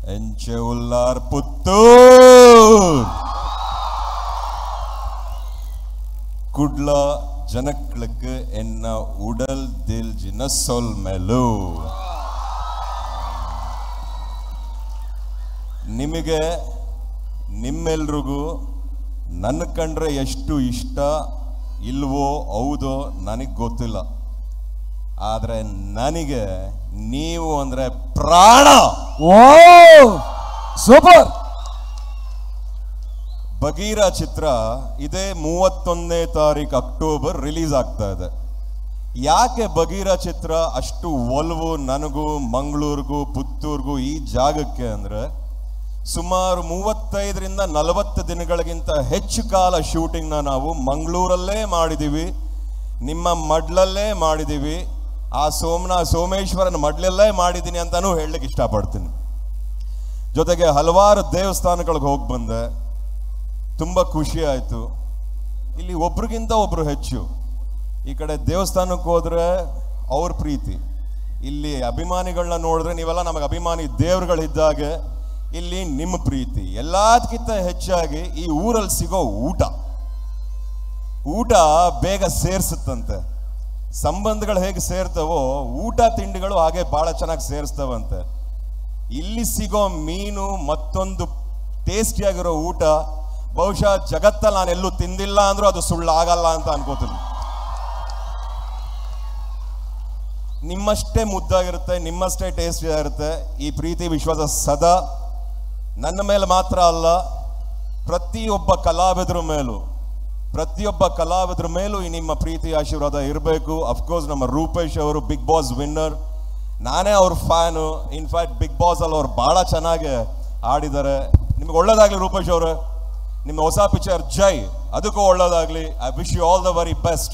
ಎಂಚೆ ಉಲ್ಲಾರ್ ಪುತ್ತೂರ್ കുഡ്ല ജനങ്ങൾക്ക് എന്ന ഉടൽ ദിൽ ജിനസൊൽമെಲು ನಿಮಗೆ ನಿಮ್ಮೆಲ್ರಿಗೂ ನನ್ನ ಕಂಡ್ರೆ ಎಷ್ಟು ಇಷ್ಟ ಇಲ್ವೋ ಹೌದೋ ನನಗೆ ಗೊತ್ತಿಲ್ಲ ಆದರೆ ನನಗೆ ನೀವು ಅಂದರೆ ಪ್ರಾಣ ಓ ಸೂಪರ್ ಬಗೀರ ಚಿತ್ರ ಇದೇ ಮೂವತ್ತೊಂದನೇ ತಾರೀಕು ಅಕ್ಟೋಬರ್ ರಿಲೀಸ್ ಆಗ್ತಾ ಇದೆ ಯಾಕೆ ಬಗೀರ ಚಿತ್ರ ಅಷ್ಟು ಒಲವು ನನಗೂ ಮಂಗಳೂರಿಗೂ ಪುತ್ತೂರ್ಗೂ ಈ ಜಾಗಕ್ಕೆ ಅಂದ್ರೆ ಸುಮಾರು ಮೂವತ್ತೈದರಿಂದ ನಲವತ್ತು ದಿನಗಳಿಗಿಂತ ಹೆಚ್ಚು ಕಾಲ ಶೂಟಿಂಗ್ನ ನಾವು ಮಂಗಳೂರಲ್ಲೇ ಮಾಡಿದ್ದೀವಿ ನಿಮ್ಮ ಮಡ್ಲಲ್ಲೇ ಮಾಡಿದ್ದೀವಿ ಆ ಸೋಮನ ಸೋಮೇಶ್ವರನ ಮಡ್ಲಲ್ಲೇ ಮಾಡಿದ್ದೀನಿ ಅಂತಾನೂ ಹೇಳಲಿಕ್ಕೆ ಇಷ್ಟಪಡ್ತೀನಿ ಜೊತೆಗೆ ಹಲವಾರು ದೇವಸ್ಥಾನಗಳಿಗೆ ಹೋಗಿ ಬಂದೆ ತುಂಬ ಖುಷಿ ಆಯಿತು ಇಲ್ಲಿ ಒಬ್ರಿಗಿಂತ ಒಬ್ರು ಹೆಚ್ಚು ಈ ಕಡೆ ದೇವಸ್ಥಾನಕ್ಕೆ ಹೋದ್ರೆ ಅವ್ರ ಪ್ರೀತಿ ಇಲ್ಲಿ ಅಭಿಮಾನಿಗಳನ್ನ ನೋಡಿದ್ರೆ ನೀವೆಲ್ಲ ನಮಗೆ ಅಭಿಮಾನಿ ದೇವ್ರುಗಳಿದ್ದಾಗೆ ಇಲ್ಲಿ ನಿಮ್ಮ ಪ್ರೀತಿ ಎಲ್ಲದಕ್ಕಿಂತ ಹೆಚ್ಚಾಗಿ ಈ ಊರಲ್ಲಿ ಸಿಗೋ ಊಟ ಊಟ ಬೇಗ ಸೇರ್ಸುತ್ತಂತೆ ಸಂಬಂಧಗಳು ಹೇಗೆ ಸೇರ್ತವೋ ಊಟ ತಿಂಡಿಗಳು ಹಾಗೆ ಬಹಳ ಚೆನ್ನಾಗಿ ಸೇರಿಸ್ತವಂತೆ ಇಲ್ಲಿ ಸಿಗೋ ಮೀನು ಮತ್ತೊಂದು ಟೇಸ್ಟಿಯಾಗಿರೋ ಊಟ ಬಹುಶಃ ಜಗತ್ತಲ್ಲಿ ನಾನು ಎಲ್ಲೂ ತಿಂದಿಲ್ಲ ಅಂದ್ರೂ ಅದು ಸುಳ್ಳು ಆಗಲ್ಲ ಅಂತ ಅನ್ಕೋತೀನಿ ನಿಮ್ಮಷ್ಟೇ ಮುದ್ದಾಗಿರುತ್ತೆ ನಿಮ್ಮಷ್ಟೇ ಟೇಸ್ಟ್ ಇರುತ್ತೆ ಈ ಪ್ರೀತಿ ವಿಶ್ವಾಸ ಸದಾ ನನ್ನ ಮೇಲೆ ಮಾತ್ರ ಅಲ್ಲ ಪ್ರತಿಯೊಬ್ಬ ಕಲಾವಿದರ ಮೇಲೂ ಪ್ರತಿಯೊಬ್ಬ ಕಲಾವಿದರ ಮೇಲೂ ಈ ನಿಮ್ಮ ಪ್ರೀತಿ ಆಶೀರ್ವಾದ ಇರಬೇಕು ಅಫ್ಕೋರ್ಸ್ ನಮ್ಮ ರೂಪೇಶ್ ಅವರು ಬಿಗ್ ಬಾಸ್ ವಿನ್ನರ್ ನಾನೇ ಅವ್ರ ಫ್ಯಾನು ಇನ್ಫ್ಯಾಕ್ಟ್ ಬಿಗ್ ಬಾಸ್ ಅಲ್ಲಿ ಅವ್ರು ಬಹಳ ಚೆನ್ನಾಗಿ ಆಡಿದ್ದಾರೆ ನಿಮ್ಗೆ ಒಳ್ಳೇದಾಗ್ಲಿ ರೂಪೇಶ್ ಅವರು ನಿಮ್ಮ ಹೊಸ ಪಿಕ್ಚರ್ ಜೈ ಅದಕ್ಕೂ ಒಳ್ಳೇದಾಗ್ಲಿ I wish you all the very best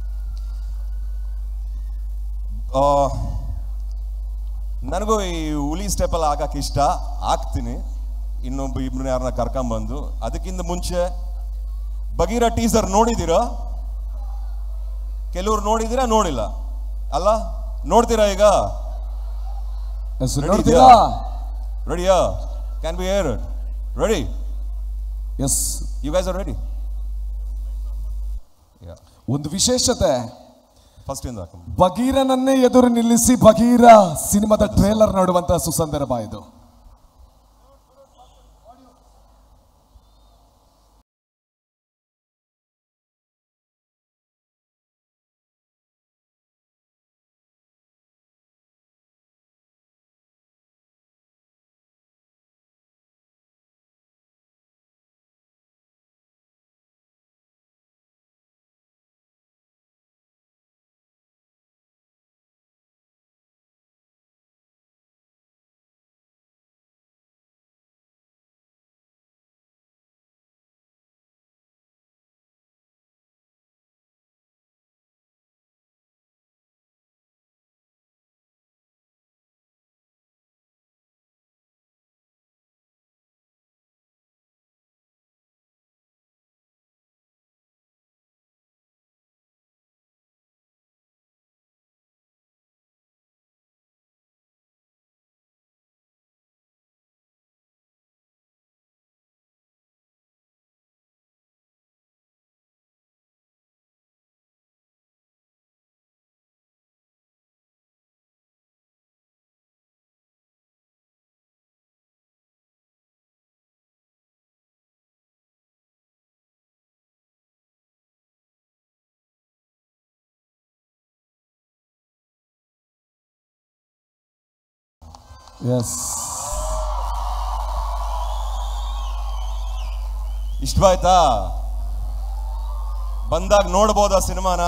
ನನಗೂ ಈ ಹುಲಿ ಸ್ಟೆಪಲ್ಲಿ ಹಾಕಕ್ಕೆ ಇಷ್ಟ ಆಗ್ತೀನಿ ಇನ್ನೊಬ್ಬ ಇಬ್ಬರನ್ನ ಯಾರನ್ನ ಕರ್ಕೊಂಬಂದು ಅದಕ್ಕಿಂತ ಮುಂಚೆ ಬಗೀರ ಟೀಸರ್ ನೋಡಿದ್ದೀರಾ ಕೆಲವ್ರು ನೋಡಿದ್ದೀರಾ ನೋಡಿಲ್ಲ ಅಲ್ಲ ನೋಡ್ತೀರಾ ಈಗ ಎಸ್ Ready ನೋಡ್ತೀರಾ ರೆಡಿಯಾ can be air ready yes you guys are ready ಒಂದು ವಿಶೇಷತೆ ಫಸ್ಟ್ ಇಂದ ಹಾಕೊಂಬ ಬಗೀರನನ್ನೇ ಎದುರು ನಿಲ್ಲಿಸಿ ಬಗೀರ ಸಿನಿಮಾದ ಟ್ರೇಲರ್ ನೋಡುವಂತ ಸುಸಂದರ್ಭ ಇದು ಎಸ್ ಇಷ್ಟವಾಯ್ತಾ ಬಂದಾಗ ನೋಡ್ಬೋದಾ ಸಿನಿಮಾನ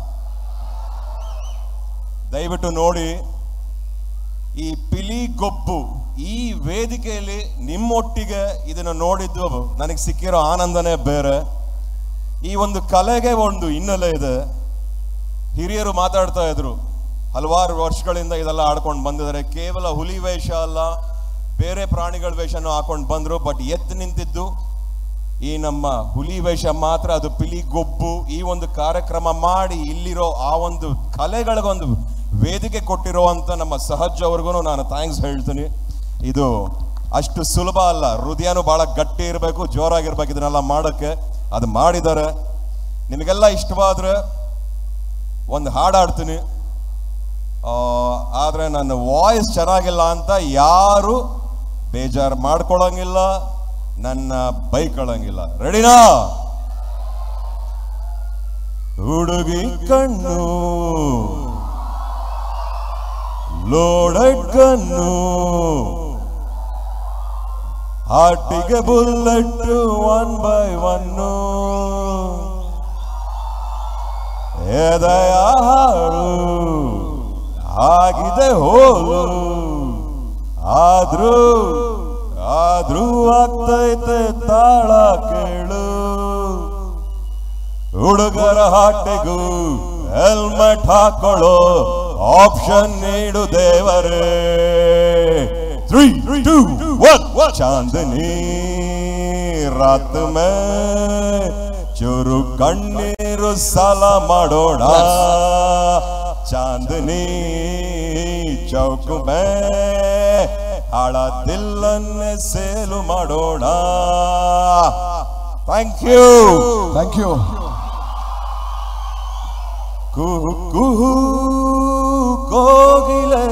ದಯವಿಟ್ಟು ನೋಡಿ ಈ ಪಿಲಿ ಗೊಬ್ಬು ಈ ವೇದಿಕೆಯಲ್ಲಿ ನಿಮ್ಮೊಟ್ಟಿಗೆ ಇದನ್ನು ನೋಡಿದ್ದು ನನಗೆ ಸಿಕ್ಕಿರೋ ಆನಂದನೇ ಬೇರೆ ಈ ಒಂದು ಕಲೆಗೆ ಒಂದು ಹಿನ್ನೆಲೆ ಇದೆ ಹಿರಿಯರು ಮಾತಾಡ್ತಾ ಇದ್ರು ಹಲವಾರು ವರ್ಷಗಳಿಂದ ಇದೆಲ್ಲ ಆಡ್ಕೊಂಡು ಬಂದಿದ್ದಾರೆ ಕೇವಲ ಹುಲಿ ವೇಷ ಅಲ್ಲ ಬೇರೆ ಪ್ರಾಣಿಗಳ ವೇಷನೂ ಹಾಕೊಂಡು ಬಂದ್ರು ಬಟ್ ಎದ್ದು ನಿಂತಿದ್ದು ಈ ನಮ್ಮ ಹುಲಿ ವೇಷ ಮಾತ್ರ ಅದು ಪಿಲಿ ಗೊಬ್ಬು ಈ ಒಂದು ಕಾರ್ಯಕ್ರಮ ಮಾಡಿ ಇಲ್ಲಿರೋ ಆ ಒಂದು ಕಲೆಗಳಿಗೊಂದು ವೇದಿಕೆ ಕೊಟ್ಟಿರೋ ಅಂತ ನಮ್ಮ ಸಹಜ್ ಅವ್ರಿಗೂ ನಾನು ಥ್ಯಾಂಕ್ಸ್ ಹೇಳ್ತೀನಿ ಇದು ಅಷ್ಟು ಸುಲಭ ಅಲ್ಲ ಹೃದಯನೂ ಬಹಳ ಗಟ್ಟಿ ಇರಬೇಕು ಜೋರಾಗಿರ್ಬೇಕು ಇದನ್ನೆಲ್ಲ ಮಾಡೋಕ್ಕೆ ಅದು ಮಾಡಿದ್ದಾರೆ ನಿಮಗೆಲ್ಲ ಇಷ್ಟವಾದ್ರೆ ಒಂದು ಹಾಡು ಹಾಡ್ತೀನಿ ಆ, ಆದ್ರೆ ನನ್ನ ವಾಯ್ಸ್ ಚೆನ್ನಾಗಿಲ್ಲ ಅಂತ ಯಾರು ಬೇಜಾರು ಮಾಡ್ಕೊಳಂಗಿಲ್ಲ ನನ್ನ ಬೈಕೊಳಂಗಿಲ್ಲ ರೆಡಿನಾ ಹುಡುಗಿ ಕಣ್ಣು ಲೋಡೆಡ್ ಕಣ್ಣು ಹಾಟಿಗೆ ಬುಲ್ಲೆಟ್ ಒನ್ ಬೈ ಒನ್ನು ಎದೆಯ ಹಾಳು ಆಗಿದೆ ಹೋಲು ಆದ್ರೂ ಆದ್ರೂ ಆಗ್ತೈತೆ ತಾಳ ಕೇಳು ಹುಡುಗರ ಹಾಟೆಗೂ ಹೆಲ್ಮೆಟ್ ಹಾಕೊಳ್ಳೋ ಆಪ್ಷನ್ ನೀಡು ದೇವರೇ ತ್ರೀ ಟೂ ಒನ್ ಚಾಂದನಿ ರಾತ್ ಮೇ ಚೂರು ಕಣ್ಣೀರು ಸಾಲ ಮಾಡೋಣ ಚಾಂದನಿ ಚೌಕ್ ಮೇ ಹಾಳ ದಿಲ್ಲನ್ನೇ ಸೇಲು ಮಾಡೋಣ ಥ್ಯಾಂಕ್ ಯು ಥ್ಯಾಂಕ್ ಯು ಕುಹು ಕುಹು ಕೋಗಿಲೆ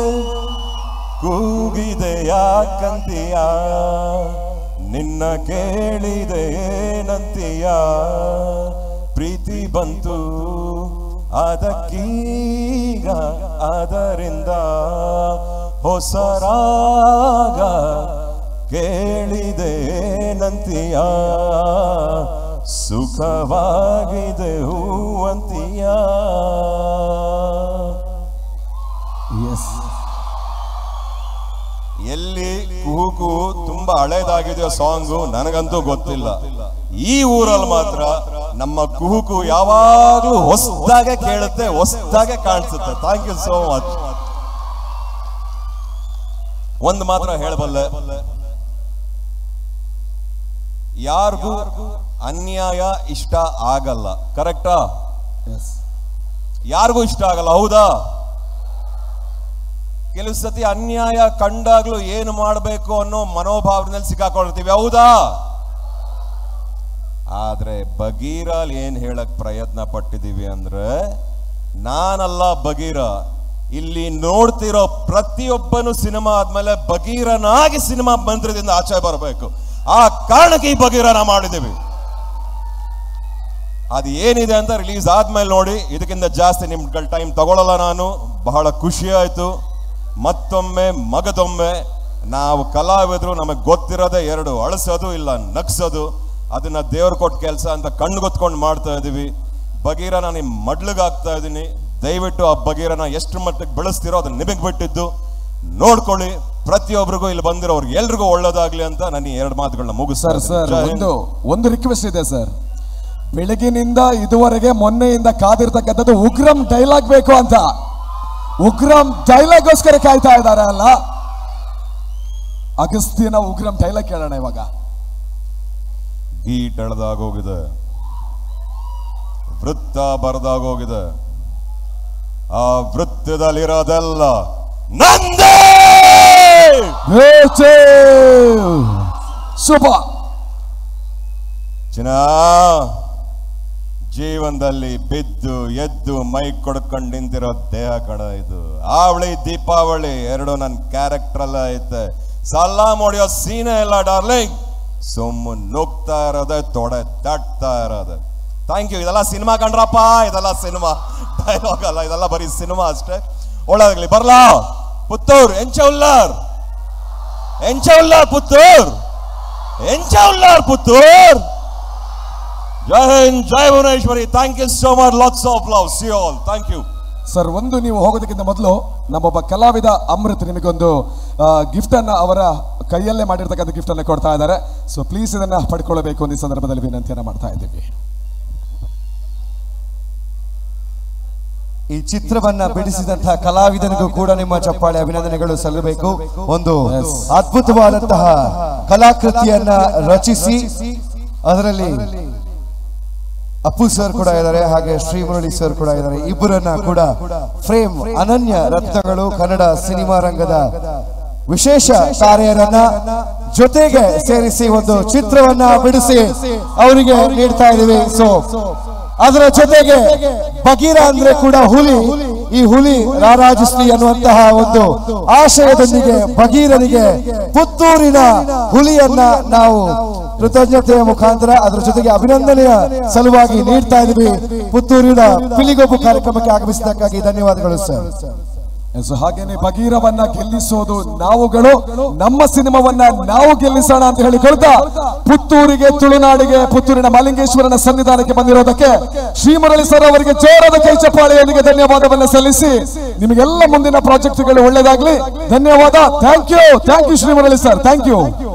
ಕೂಗಿದೆ ಯಾಕಂತೀಯ ನಿನ್ನ ಕೇಳಿದೆ ಏನಂತೀಯ ಪ್ರೀತಿ ಬಂತು ಅದಕ್ಕೀಗ ಅದರಿಂದ ಹೊಸ ರಾಗ ಕೇಳಿದೆ ಏನಂತೀಯ ಸುಖವಾಗಿದೆ ಹೂವಂತೀಯ ಎಸ್ ಎಲ್ಲಿ ಕುಹುಕು ತುಂಬಾ ಹಳೇದಾಗಿದೆಯೋ ಸಾಂಗು ನನಗಂತೂ ಗೊತ್ತಿಲ್ಲ ಈ ಊರಲ್ಲಿ ಮಾತ್ರ ನಮ್ಮ ಕುಹುಕು ಯಾವಾಗ್ಲೂ ಹೊಸದಾಗೆ ಕೇಳುತ್ತೆ ಹೊಸದಾಗೆ ಕಾಣಿಸುತ್ತೆ ಥ್ಯಾಂಕ್ ಯು ಸೋ ಮಚ್ ಒಂದು ಮಾತ್ರ ಹೇಳಬಲ್ಲೆ ಯಾರಿಗೂ ಅನ್ಯಾಯ ಇಷ್ಟ ಆಗಲ್ಲ ಕರೆಕ್ಟಾ ಎಸ್ ಯಾರಿಗೂ ಇಷ್ಟ ಆಗಲ್ಲ ಹೌದಾ ಕೆಲವು ಸತಿ ಅನ್ಯಾಯ ಕಂಡಾಗ್ಲೂ ಏನು ಮಾಡಬೇಕು ಅನ್ನೋ ಮನೋಭಾವನೆಯಲ್ಲಿ ಸಿಕ್ಕಾಕೊಳ್ತೀವಿ ಹೌದಾ ಆದ್ರೆ ಬಗೀರಲ್ಲಿ ಏನ್ ಹೇಳಕ್ ಪ್ರಯತ್ನ ಪಟ್ಟಿದೀವಿ ಅಂದ್ರೆ ನಾನಲ್ಲ ಬಗೀರ ಇಲ್ಲಿ ನೋಡ್ತಿರೋ ಪ್ರತಿಯೊಬ್ಬನು ಸಿನಿಮಾ ಆದ್ಮೇಲೆ ಬಗೀರನಾಗಿ ಸಿನಿಮಾ ಮಂತ್ರದಿಂದ ಆಚೆ ಬರಬೇಕು ಆ ಕಾರಣಕ್ಕೆ ಈ ಬಗೀರನ ಮಾಡಿದ್ದೀವಿ ಅದು ಏನಿದೆ ಅಂತ ರಿಲೀಸ್ ಆದ್ಮೇಲೆ ನೋಡಿ ಇದಕ್ಕಿಂತ ಜಾಸ್ತಿ ನಿಮ್ಗಳ ಟೈಮ್ ತಗೊಳ್ಳಲ್ಲ ನಾನು ಬಹಳ ಖುಷಿ ಆಯ್ತು ಮತ್ತೊಮ್ಮೆ ಮಗದೊಮ್ಮೆ ನಾವು ಕಲಾವಿದರು ನಮಗೆ ಗೊತ್ತಿರೋದೇ ಎರಡು ಅಳಿಸೋದು ಇಲ್ಲ ನಗ್ಸೋದು ಅದನ್ನ ದೇವ್ರು ಕೊಟ್ಟ ಕೆಲಸ ಅಂತ ಕಣ್ಗೊತ್ಕೊಂಡು ಮಾಡ್ತಾ ಇದೀವಿ ಬಗೀರನ ನಿಮ್ ಮಡ್ಲಿಗಾಗ್ತಾ ಇದೀನಿ ದಯವಿಟ್ಟು ಆ ಬಗೀರನ ಎಷ್ಟು ಮಟ್ಟಿಗೆ ಬೆಳೆಸ್ತಿರೋ ಅದನ್ನ ನಿಮಗೆ ಬಿಟ್ಟಿದ್ದು ನೋಡ್ಕೊಳ್ಳಿ ಪ್ರತಿಯೊಬ್ಬರಿಗೂ ಇಲ್ಲಿ ಬಂದಿರೋರ್ಗೆ ಎಲ್ರಿಗೂ ಒಳ್ಳೇದಾಗ್ಲಿ ಅಂತ ನಾನು ಈ ಎರಡು ಮಾತುಗಳನ್ನ ಮುಗಿಸ್ತಾ ಸರ್ ಇದ್ದೀನಿ. ಸರ್ ಜೈ ಹಿಂದ್. ಒಂದು ಒಂದು ರಿಕ್ವೆಸ್ಟ್ ಇದೆ ಸರ್ ಬೆಳಗಿನಿಂದ ಇದುವರೆಗೆ ಮೊನ್ನೆಯಿಂದ ಕಾದಿರ್ತಕ್ಕಂಥದ್ದು ಉಗ್ರಂ ಡೈಲಾಗ್ ಬೇಕು ಅಂತ ಉಗ್ರಂ ಡೈಲಾಗ್ಗೋಸ್ಕರ ಕಾಯ್ತಾ ಇದ್ದಾರೆ ಅಲ್ಲ ಅಗಸ್ತ್ಯನ ಉಗ್ರಂ ಡೈಲಾಗ್ ಕೇಳೋಣ ಇವಾಗ ಗೀಟ್ ಎಳ್ದಾಗೋಗಿದೆ ವೃತ್ತ ಬರ್ದಾಗೋಗಿದೆ ಆ ವೃತ್ತದಲ್ಲಿರೋದೆಲ್ಲ ನಂದೇ ಬೇಚೆ! ಶುಭ ಚಿನ್ನ ಜೀವನದಲ್ಲಿ ಬಿದ್ದು ಎದ್ದು ಮೈ ಕೊಡ್ಕೊಂಡು ನಿಂತಿರೋ ದೇಹ ಕಡ ಇದು ಆವಳಿ ದೀಪಾವಳಿ ಎರಡು ನನ್ನ ಕ್ಯಾರೆಕ್ಟರ್ ಎಲ್ಲ ಐತೆ ಸಲಾಮ್ ಹೊಡೆಯೋ ಸೀನೆ ಎಲ್ಲ ಡಾರ್ಲಿಂಗ್ ಸುಮ್ಮನೆ ನುಗ್ತಾ ಇರೋದೆ ತೊಡೆ ತಟ್ತಾ ಇರೋದೆ ಥ್ಯಾಂಕ್ ಯು ಇದೆಲ್ಲ ಸಿನಿಮಾ ಕಂಡ್ರಪ್ಪ ಇದೆಲ್ಲ ಸಿನಿಮಾ ಡೈಲಾಗ್ ಅಲ್ಲ ಇದೆಲ್ಲ ಬರೀ ಸಿನಿಮಾ ಅಷ್ಟೇ ಒಳ್ಳೇದಾಗ್ಲಿ ಬರ್ಲಾ ಪುತ್ತೂರ್ ಎಂಚ ಉಲ್ಲಾರ್ ಎಂಚ ಉಲ್ಲಾರ್ ಪುತ್ತೂರ್ ಎಂಚ ಉಲ್ಲಾರ್ ಪುತ್ತೂರ್ ಜೈ ಹಿಂದ್ ಜೈ Bhuvaneshwari thank you so much lots of love see all thank you sir ಒಂದು ನೀವು ಹೋಗೋದಕ್ಕಿಂತ ಮೊದಲು ನಮ್ಮೊಬ್ಬ ಕಲಾವಿದ ಅಮೃತ್ ನಿಮಗೊಂದು ಗಿಫ್ಟ್ ಅನ್ನ ಅವರ ಕೈಯಲ್ಲೇ ಮಾಡಿರ್ತಕ್ಕಂಥ ಗಿಫ್ಟ್ ಅನ್ನ ಕೊಡ್ತಾ ಇದ್ದಾರೆ ಸೊ ಪ್ಲೀಸ್ ಇದನ್ನ ಪಡ್ಕೊಳ್ಳಬೇಕು ಅಂತ ಈ ಸಂದರ್ಭದಲ್ಲಿ ವಿನಂತಿಯನ್ನ ಮಾಡ್ತಾ ಇದ್ದೀವಿ ಈ ಚಿತ್ರವನ್ನ ಬಿಡಿಸಿದಂತಹ ಕಲಾವಿದನಿಗೂ ಕೂಡ ನಿಮ್ಮ ಚಪ್ಪಾಳೆ ಅಭಿನಂದನೆಗಳು ಸಲ್ಲಬೇಕು ಒಂದು Yes. ಅದ್ಭುತವಾದಂತಹ ಕಲಾಕೃತಿಯನ್ನ ರಚಿಸಿ ಅದರಲ್ಲಿ ಅಪ್ಪು ಸರ್ ಕೂಡ ಇದ್ದಾರೆ ಹಾಗೆ ಶ್ರೀಮುರಳಿ ಸರ್ ಕೂಡ ಇದ್ದಾರೆ ಇಬ್ಬರನ್ನ ಕೂಡ ಫ್ರೇಮ್ ಅನನ್ಯ ರತ್ನಗಳು ಕನ್ನಡ ಸಿನಿಮಾ ರಂಗದ ವಿಶೇಷ ತಾರೆಯರನ್ನ ಜೊತೆಗೆ ಸೇರಿಸಿ ಒಂದು ಚಿತ್ರವನ್ನ ಬಿಡಿಸಿ ಅವರಿಗೆ ನೀಡ್ತಾ ಇದೀವಿ ಸೊ ಅದರ ಜೊತೆಗೆ ಬಗೀರ ಅಂದ್ರೆ ಕೂಡ ಹುಲಿ ಈ ಹುಲಿ ರಾರಾಜಿಸ್ಲಿ ಅನ್ನುವಂತಹ ಒಂದು ಆಶಯದೊಂದಿಗೆ ಬಗೀರನಿಗೆ ಪುತ್ತೂರಿನ ಹುಲಿಯನ್ನ ನಾವು ಕೃತಜ್ಞತೆಯ ಮುಖಾಂತರ ಅದರ ಜೊತೆಗೆ ಅಭಿನಂದನೆಯ ಸಲುವಾಗಿ ನೀಡ್ತಾ ಇದೀವಿ ಪುತ್ತೂರಿನ ಪಿಲಿಗೊಬ್ಬು ಕಾರ್ಯಕ್ರಮಕ್ಕೆ ಆಗಮಿಸಿದ್ದಕ್ಕಾಗಿ ಧನ್ಯವಾದಗಳು ಸರ್ ಸೊ ಹಾಗೇನೆ ಬಗೀರವನ್ನ ಗೆಲ್ಲಿಸೋದು ನಾವುಗಳು ನಮ್ಮ ಸಿನಿಮಾವನ್ನ ನಾವು ಗೆಲ್ಲಿಸೋಣ ಅಂತ ಹೇಳಿ ಕೊಡ್ತಾ ಪುತ್ತೂರಿಗೆ ತುಳುನಾಡಿಗೆ ಪುತ್ತೂರಿನ ಮಲಿಂಗೇಶ್ವರನ ಸನ್ನಿಧಾನಕ್ಕೆ ಬಂದಿರೋದಕ್ಕೆ ಶ್ರೀಮುರಳಿ ಸರ್ ಅವರಿಗೆ ಜೋರಾದ ಕೈ ಚಪ್ಪಾಳೆಯೊಂದಿಗೆ ಧನ್ಯವಾದವನ್ನ ಸಲ್ಲಿಸಿ ನಿಮಗೆಲ್ಲ ಮುಂದಿನ ಪ್ರಾಜೆಕ್ಟ್ಗಳು ಒಳ್ಳೇದಾಗ್ಲಿ ಧನ್ಯವಾದ thank you thank you Srimurali sir thank you